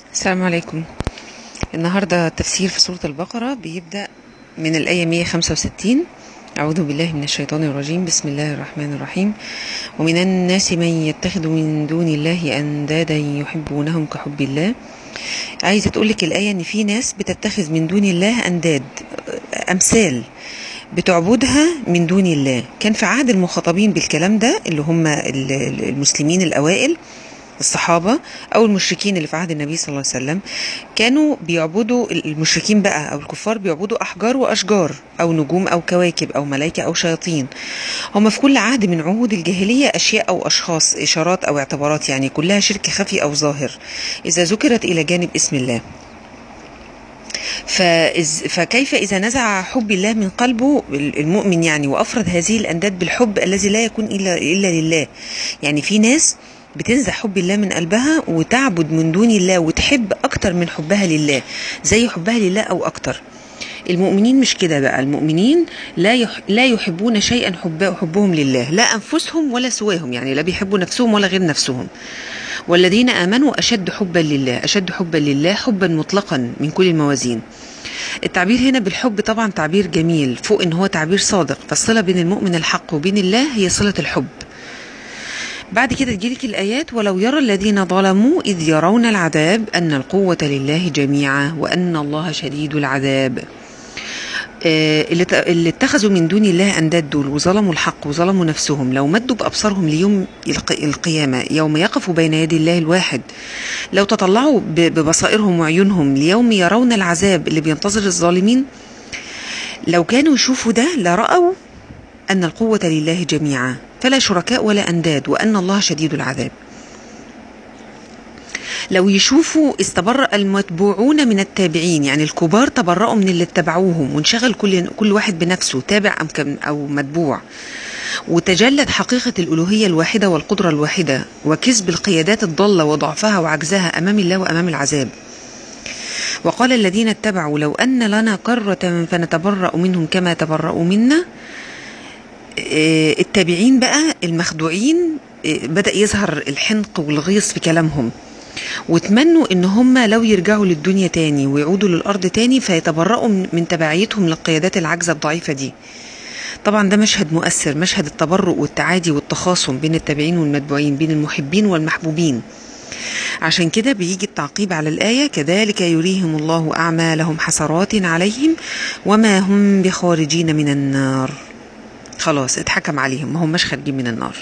السلام عليكم النهاردة تفسير في سورة البقرة بيبدأ من الآية 165 أعوذ بالله من الشيطان الرجيم بسم الله الرحمن الرحيم ومن الناس من يتخذ من دون الله أندادا يحبونهم كحب الله عايزة تقولك الآية إن في ناس بتتخذ من دون الله أنداد أمثال بتعبدها من دون الله كان في عهد المخاطبين بالكلام ده اللي هم المسلمين الأوائل الصحابة أو المشركين اللي في عهد النبي صلى الله عليه وسلم كانوا بيعبدوا المشركين بقى أو الكفار بيعبدوا أحجار وأشجار أو نجوم أو كواكب أو ملائكة أو شياطين هم في كل عهد من عهود الجاهلية أشياء أو أشخاص إشارات أو اعتبارات يعني كلها شرك خفي أو ظاهر إذا ذكرت إلى جانب اسم الله فإز فكيف إذا نزع حب الله من قلبه المؤمن يعني وأفرد هذه الأنداد بالحب الذي لا يكون إلا, إلا لله يعني في ناس بتنزع حب الله من قلبها وتعبد من دون الله وتحب أكتر من حبها لله زي حبها لله أو أكتر المؤمنين مش كده بقى المؤمنين لا يح... لا يحبون شيئا حب... حبهم لله لا انفسهم ولا سواهم يعني لا بيحبوا نفسهم ولا غير نفسهم والذين امنوا اشد حبا لله اشد حبا لله حبا مطلقا من كل الموازين التعبير هنا بالحب طبعا تعبير جميل فوق ان هو تعبير صادق فالصله بين المؤمن الحق وبين الله هي صله الحب بعد كده تجيلك الآيات ولو يرى الذين ظلموا إذ يرون العذاب أن القوة لله جميعا وأن الله شديد العذاب اللي اتخذوا من دون الله أنداد دول وظلموا الحق وظلموا نفسهم لو مدوا بأبصارهم ليوم القيامة يوم يقفوا بين يدي الله الواحد لو تطلعوا ببصائرهم وعيونهم ليوم يرون العذاب اللي بينتظر الظالمين لو كانوا يشوفوا ده لرأوا أن القوة لله جميعا فلا شركاء ولا أنداد وأن الله شديد العذاب لو يشوفوا استبرأ المتبوعون من التابعين يعني الكبار تبرأوا من اللي اتبعوهم وانشغل كل كل واحد بنفسه تابع أم أو متبوع وتجلت حقيقة الألوهية الواحدة والقدرة الواحدة وكسب القيادات الضالة وضعفها وعجزها أمام الله وأمام العذاب وقال الذين اتبعوا لو أن لنا قرة فنتبرأ منهم كما تبرأوا منا التابعين بقى المخدوعين بدأ يظهر الحنق والغيظ في كلامهم وتمنوا ان هم لو يرجعوا للدنيا تاني ويعودوا للارض تاني فيتبرأوا من تبعيتهم للقيادات العاجزه الضعيفه دي طبعا ده مشهد مؤثر مشهد التبرؤ والتعادي والتخاصم بين التابعين والمتبوعين بين المحبين والمحبوبين عشان كده بيجي التعقيب على الآية كذلك يريهم الله أعمالهم حسرات عليهم وما هم بخارجين من النار خلاص اتحكم عليهم ما هماش خارجين من النار